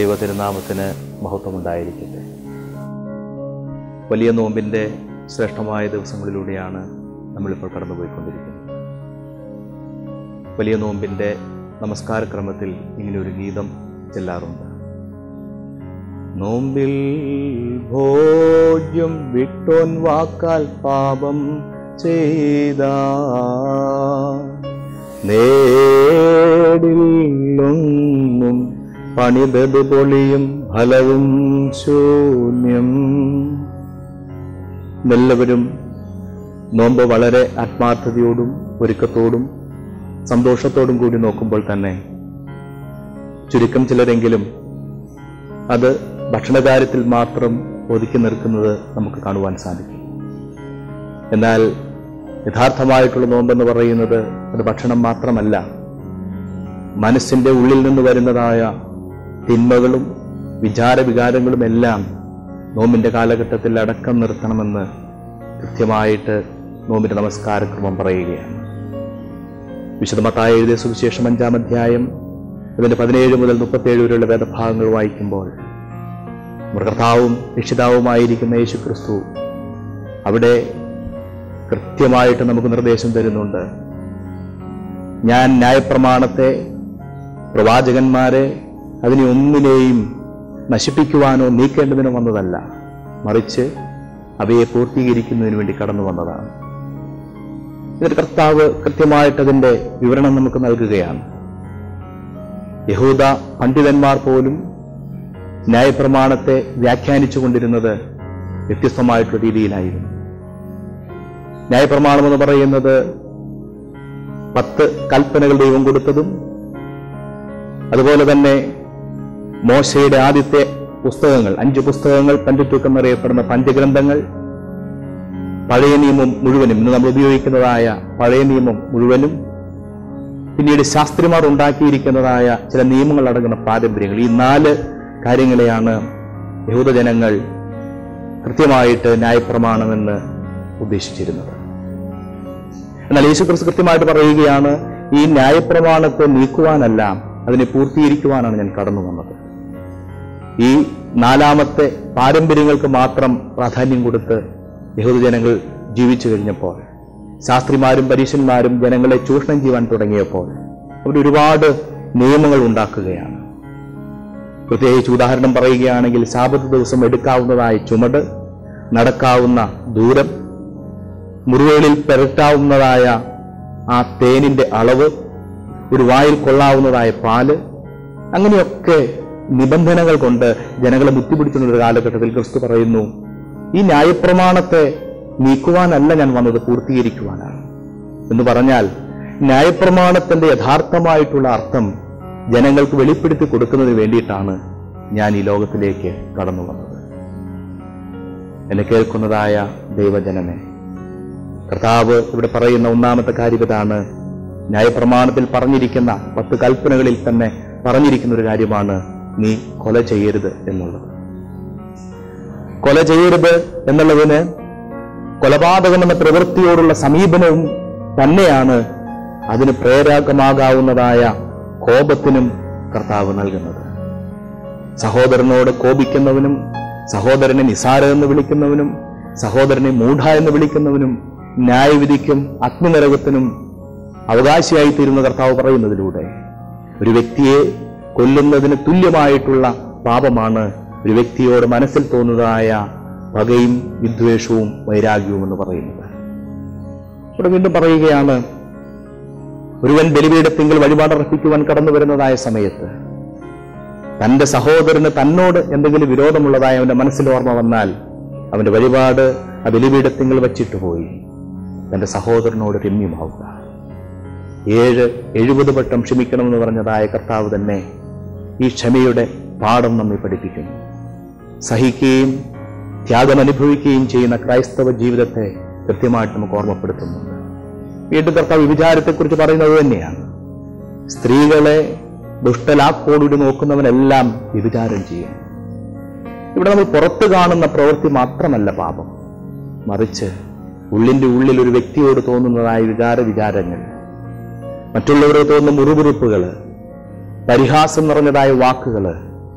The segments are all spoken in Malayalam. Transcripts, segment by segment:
ദൈവ തിരുനാമത്തിന് മഹത്വമുണ്ടായിരിക്കട്ടെ വലിയ നോമ്പിൻ്റെ ശ്രേഷ്ഠമായ ദിവസങ്ങളിലൂടെയാണ് നമ്മളിപ്പോൾ കടന്നുപോയിക്കൊണ്ടിരിക്കുന്നത് വലിയ നോമ്പിൻ്റെ നമസ്കാരക്രമത്തിൽ ഇങ്ങനെ ഒരു ഗീതം ചെല്ലാറുണ്ട് നോമ്പിൽ ഭോജ്യം വിട്ടോൻ വാക്കാൽ പാപം ചെയ്ത നേടില്ലൊന്നും പണിതത് പൊളിയും ഫലവും ശൂന്യം എല്ലാവരും നോമ്പ് വളരെ ആത്മാർത്ഥതയോടും ഒരുക്കത്തോടും സന്തോഷത്തോടും കൂടി നോക്കുമ്പോൾ തന്നെ ചുരുക്കം ചിലരെങ്കിലും അത് ഭക്ഷണകാര്യത്തിൽ മാത്രം ഒതുക്കി നിൽക്കുന്നത് നമുക്ക് കാണുവാൻ സാധിക്കും എന്നാൽ യഥാർത്ഥമായിട്ടുള്ള നോമ്പെന്ന് പറയുന്നത് അത് ഭക്ഷണം മാത്രമല്ല മനസ്സിൻ്റെ ഉള്ളിൽ നിന്ന് വരുന്നതായ തിന്മകളും വിചാര വികാരങ്ങളും എല്ലാം നോമ്പിൻ്റെ കാലഘട്ടത്തിൽ അടക്കം നിർത്തണമെന്ന് കൃത്യമായിട്ട് നോമ്പിൻ്റെ നമസ്കാരക്രമം പറയുകയാണ് വിശദമത്തായ എഴുതിയ സുവിശേഷം അഞ്ചാം അധ്യായം അതിൻ്റെ പതിനേഴ് മുതൽ മുപ്പത്തേഴ് വരെയുള്ള വേദഭാഗങ്ങൾ വായിക്കുമ്പോൾ നമ്മുടെ കർത്താവും രക്ഷിതാവുമായിരിക്കുന്ന യേശു ക്രിസ്തു അവിടെ കൃത്യമായിട്ട് നമുക്ക് നിർദ്ദേശം തരുന്നുണ്ട് ഞാൻ ന്യായപ്രമാണത്തെ പ്രവാചകന്മാരെ അതിനെ ഒന്നിനെയും നശിപ്പിക്കുവാനോ നീക്കേണ്ടതിനോ വന്നതല്ല മറിച്ച് അവയെ പൂർത്തീകരിക്കുന്നതിന് വേണ്ടി കടന്നു വന്നതാണ് എന്നിട്ട് കർത്താവ് കൃത്യമായിട്ട് അതിൻ്റെ വിവരണം നമുക്ക് നൽകുകയാണ് യഹൂദ പണ്ഡിതന്മാർ പോലും ന്യായപ്രമാണത്തെ വ്യാഖ്യാനിച്ചു കൊണ്ടിരുന്നത് വ്യത്യസ്തമായിട്ടുള്ള രീതിയിലായിരുന്നു ന്യായപ്രമാണം എന്ന് പറയുന്നത് പത്ത് കൽപ്പനകൾ ദൈവം കൊടുത്തതും അതുപോലെ തന്നെ മോശയുടെ ആദ്യത്തെ പുസ്തകങ്ങൾ അഞ്ച് പുസ്തകങ്ങൾ പഞ്ചറ്റുക്കം എന്നറിയപ്പെടുന്ന പഞ്ചഗ്രന്ഥങ്ങൾ പഴയ നിയമം മുഴുവനും ഇന്ന് നമ്മൾ ഉപയോഗിക്കുന്നതായ പഴയ നിയമം മുഴുവനും പിന്നീട് ശാസ്ത്രിമാർ ഉണ്ടാക്കിയിരിക്കുന്നതായ ചില നിയമങ്ങൾ അടങ്ങുന്ന പാരമ്പര്യങ്ങൾ ഈ നാല് കാര്യങ്ങളെയാണ് യഹൂദജനങ്ങൾ കൃത്യമായിട്ട് ന്യായപ്രമാണമെന്ന് ഉദ്ദേശിച്ചിരുന്നത് എന്നാൽ യേശുക്രിസ്തു കൃത്യമായിട്ട് പറയുകയാണ് ഈ ന്യായപ്രമാണത്തെ നീക്കുവാനല്ല അതിനെ പൂർത്തീകരിക്കുവാനാണ് ഞാൻ കടന്നു വന്നത് ഈ നാലാമത്തെ പാരമ്പര്യങ്ങൾക്ക് മാത്രം പ്രാധാന്യം കൊടുത്ത് യഹൂദജനങ്ങൾ ജീവിച്ചു കഴിഞ്ഞപ്പോൾ ശാസ്ത്രിമാരും പരീശന്മാരും ജനങ്ങളെ ചൂഷണം ചെയ്യുവാൻ തുടങ്ങിയപ്പോൾ അവർ ഒരുപാട് നിയമങ്ങൾ ഉണ്ടാക്കുകയാണ് പ്രത്യേകിച്ച് ഉദാഹരണം പറയുകയാണെങ്കിൽ ശാപത്ത് ദിവസം എടുക്കാവുന്നതായ ചുമട് നടക്കാവുന്ന ദൂരം മുറിവുകളിൽ പെരട്ടാവുന്നതായ ആ തേനിന്റെ അളവ് ഒരു വായിൽ കൊള്ളാവുന്നതായ പാല് അങ്ങനെയൊക്കെ നിബന്ധനകൾ കൊണ്ട് ജനങ്ങളെ ബുദ്ധിപിടിച്ചുള്ള ഒരു കാലഘട്ടത്തിൽ ക്രിസ്തു പറയുന്നു ഈ ന്യായപ്രമാണത്തെ നീക്കുവാനല്ല ഞാൻ വന്നത് പൂർത്തീകരിക്കുവാനാണ് എന്ന് പറഞ്ഞാൽ ന്യായപ്രമാണത്തിന്റെ യഥാർത്ഥമായിട്ടുള്ള അർത്ഥം ജനങ്ങൾക്ക് വെളിപ്പെടുത്തി കൊടുക്കുന്നതിന് വേണ്ടിയിട്ടാണ് ഞാൻ ഈ ലോകത്തിലേക്ക് കടന്നു വന്നത് എന്നെ കേൾക്കുന്നതായ ദൈവജനമേ കർത്താവ് ഇവിടെ പറയുന്ന ഒന്നാമത്തെ കാര്യം ഇതാണ് ന്യായപ്രമാണത്തിൽ പറഞ്ഞിരിക്കുന്ന പത്ത് കൽപ്പനകളിൽ തന്നെ പറഞ്ഞിരിക്കുന്ന ഒരു കാര്യമാണ് നീ കൊല ചെയ്യരുത് എന്നുള്ളത് കൊല ചെയ്യരുത് എന്നുള്ളതിന് കൊലപാതകം എന്ന പ്രവൃത്തിയോടുള്ള സമീപനവും തന്നെയാണ് അതിന് പ്രേരകമാകാവുന്നതായ കോപത്തിനും കർത്താവ് നൽകുന്നത് സഹോദരനോട് കോപിക്കുന്നവനും സഹോദരനെ നിസാര എന്ന് വിളിക്കുന്നവനും സഹോദരനെ മൂഢ എന്ന് വിളിക്കുന്നവനും ന്യായവിധിക്കും അഗ്നിനരകത്തിനും അവകാശിയായി തീരുന്ന കർത്താവ് പറയുന്നതിലൂടെ ഒരു വ്യക്തിയെ കൊല്ലുന്നതിന് തുല്യമായിട്ടുള്ള പാപമാണ് ഒരു വ്യക്തിയോട് മനസ്സിൽ തോന്നുന്നതായ പകയും വിദ്വേഷവും വൈരാഗ്യവും എന്ന് പറയുന്നത് ഇവിടെ വീണ്ടും പറയുകയാണ് ഒരുവൻ ബലിപീഠത്തിങ്കിൽ വഴിപാടർപ്പിക്കുവാൻ കടന്നു വരുന്നതായ സമയത്ത് തന്റെ സഹോദരന് തന്നോട് എന്തെങ്കിലും വിരോധമുള്ളതായ അവന്റെ മനസ്സിൽ ഓർമ്മ വന്നാൽ അവന്റെ വഴിപാട് ആ ബലിപീഠത്തിങ്കിൽ വച്ചിട്ട് പോയി തന്റെ സഹോദരനോട് രമ്യമാവുക ഏഴ് എഴുപത് വട്ടം ക്ഷമിക്കണമെന്ന് പറഞ്ഞതായ കർത്താവ് തന്നെ ഈ ക്ഷമയുടെ പാഠം നമ്മെ പഠിപ്പിക്കുന്നു സഹിക്കുകയും ത്യാഗം അനുഭവിക്കുകയും ചെയ്യുന്ന ക്രൈസ്തവ ജീവിതത്തെ കൃത്യമായിട്ട് നമുക്ക് ഓർമ്മപ്പെടുത്തുന്നുണ്ട് വീണ്ടും കർത്താവ് വിചാരത്തെക്കുറിച്ച് പറയുന്നത് തന്നെയാണ് സ്ത്രീകളെ ദുഷ്ടലാക്കോടുകൂടി നോക്കുന്നവനെല്ലാം വ്യഭിചാരം ചെയ്യും ഇവിടെ നമ്മൾ പുറത്ത് കാണുന്ന പ്രവൃത്തി മാത്രമല്ല പാപം മറിച്ച് ഉള്ളിന്റെ ഉള്ളിൽ ഒരു വ്യക്തിയോട് തോന്നുന്നതായ വികാര വിചാരങ്ങൾ മറ്റുള്ളവരോട് തോന്നുന്ന മുറിവുറുപ്പുകള് പരിഹാസം നിറഞ്ഞതായ വാക്കുകള്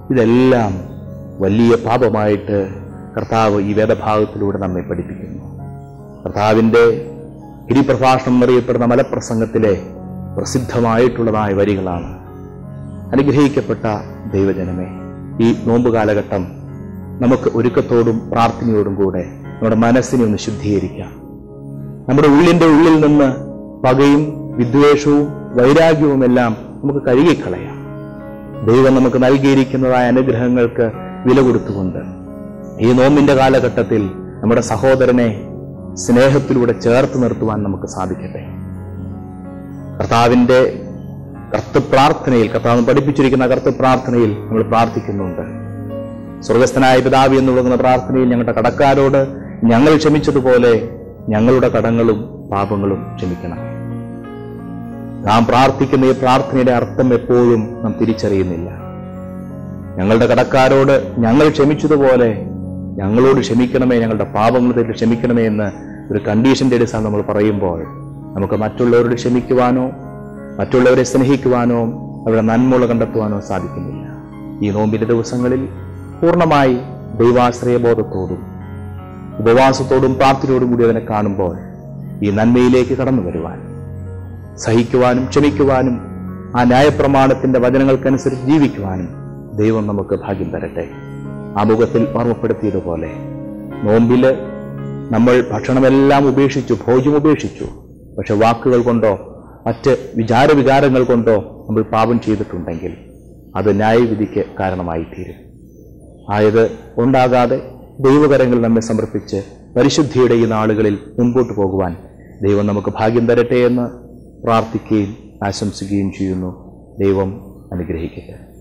ഇതെല്ലാം വലിയ പാപമായിട്ട് കർത്താവ് ഈ വേദഭാഗത്തിലൂടെ നമ്മെ പഠിപ്പിക്കുന്നു കർത്താവിൻ്റെ ഗിരിപ്രഭാഷണം എന്നറിയപ്പെടുന്ന മലപ്രസംഗത്തിലെ പ്രസിദ്ധമായിട്ടുള്ളതായ വരികളാണ് അനുഗ്രഹിക്കപ്പെട്ട ദൈവജനമേ ഈ നോമ്പ് കാലഘട്ടം നമുക്ക് ഒരുക്കത്തോടും പ്രാർത്ഥനയോടും കൂടെ നമ്മുടെ മനസ്സിനെ ഒന്ന് ശുദ്ധീകരിക്കാം നമ്മുടെ ഉള്ളിൻ്റെ ഉള്ളിൽ നിന്ന് പകയും വിദ്വേഷവും വൈരാഗ്യവും എല്ലാം നമുക്ക് കഴുകിക്കളയാം ദൈവം നമുക്ക് നൽകിയിരിക്കുന്നതായ അനുഗ്രഹങ്ങൾക്ക് വില കൊടുത്തുകൊണ്ട് ഈ നോമ്പിന്റെ കാലഘട്ടത്തിൽ നമ്മുടെ സഹോദരനെ സ്നേഹത്തിലൂടെ ചേർത്ത് നിർത്തുവാൻ നമുക്ക് സാധിക്കട്ടെ കർത്താവിന്റെ കർത്ത പ്രാർത്ഥനയിൽ കർത്താവ് പഠിപ്പിച്ചിരിക്കുന്ന കർത്ത പ്രാർത്ഥനയിൽ നമ്മൾ പ്രാർത്ഥിക്കുന്നുണ്ട് സ്വർഗസ്ഥനായ പിതാവ് എന്ന് തുടങ്ങുന്ന പ്രാർത്ഥനയിൽ ഞങ്ങളുടെ കടക്കാരോട് ഞങ്ങൾ ക്ഷമിച്ചതുപോലെ ഞങ്ങളുടെ കടങ്ങളും പാപങ്ങളും ക്ഷമിക്കണം നാം പ്രാർത്ഥിക്കുന്ന ഈ പ്രാർത്ഥനയുടെ അർത്ഥം എപ്പോഴും നാം തിരിച്ചറിയുന്നില്ല ഞങ്ങളുടെ കടക്കാരോട് ഞങ്ങൾ ക്ഷമിച്ചതുപോലെ ഞങ്ങളോട് ക്ഷമിക്കണമേ ഞങ്ങളുടെ പാപങ്ങൾ തെറ്റ് ക്ഷമിക്കണമേ എന്ന് ഒരു കണ്ടീഷന്റെ അടിസ്ഥാനം നമ്മൾ പറയുമ്പോൾ നമുക്ക് മറ്റുള്ളവരോട് ക്ഷമിക്കുവാനോ മറ്റുള്ളവരെ സ്നേഹിക്കുവാനോ അവരുടെ നന്മകൾ കണ്ടെത്തുവാനോ സാധിക്കുന്നില്ല ഈ നോമ്പിന്റെ ദിവസങ്ങളിൽ പൂർണ്ണമായി ദൈവാശ്രയബോധത്തോടും ഉപവാസത്തോടും പ്രാർത്ഥനയോടും കൂടി അതിനെ കാണുമ്പോൾ ഈ നന്മയിലേക്ക് കടന്നു വരുവാൻ സഹിക്കുവാനും ക്ഷമിക്കുവാനും ആ ന്യായപ്രമാണത്തിന്റെ വചനങ്ങൾക്കനുസരിച്ച് ജീവിക്കുവാനും ദൈവം നമുക്ക് ഭാഗ്യം തരട്ടെ ആമുഖത്തിൽ ഓർമ്മപ്പെടുത്തിയതുപോലെ നോമ്പില് നമ്മൾ ഭക്ഷണമെല്ലാം ഉപേക്ഷിച്ചു ഭോജ്യം ഉപേക്ഷിച്ചു പക്ഷെ വാക്കുകൾ കൊണ്ടോ മറ്റ് വിചാരവികാരങ്ങൾ കൊണ്ടോ നമ്മൾ പാപം ചെയ്തിട്ടുണ്ടെങ്കിൽ അത് ന്യായവിധിക്ക് കാരണമായി തീരും ആയത് ഉണ്ടാകാതെ ദൈവകരങ്ങൾ നമ്മെ സമർപ്പിച്ച് പരിശുദ്ധിയുടെ ഈ നാളുകളിൽ മുൻപോട്ട് പോകുവാൻ ദൈവം നമുക്ക് ഭാഗ്യം തരട്ടെ എന്ന് പ്രാർത്ഥിക്കുകയും ആശംസിക്കുകയും ചെയ്യുന്നു ദൈവം അനുഗ്രഹിക്കട്ടെ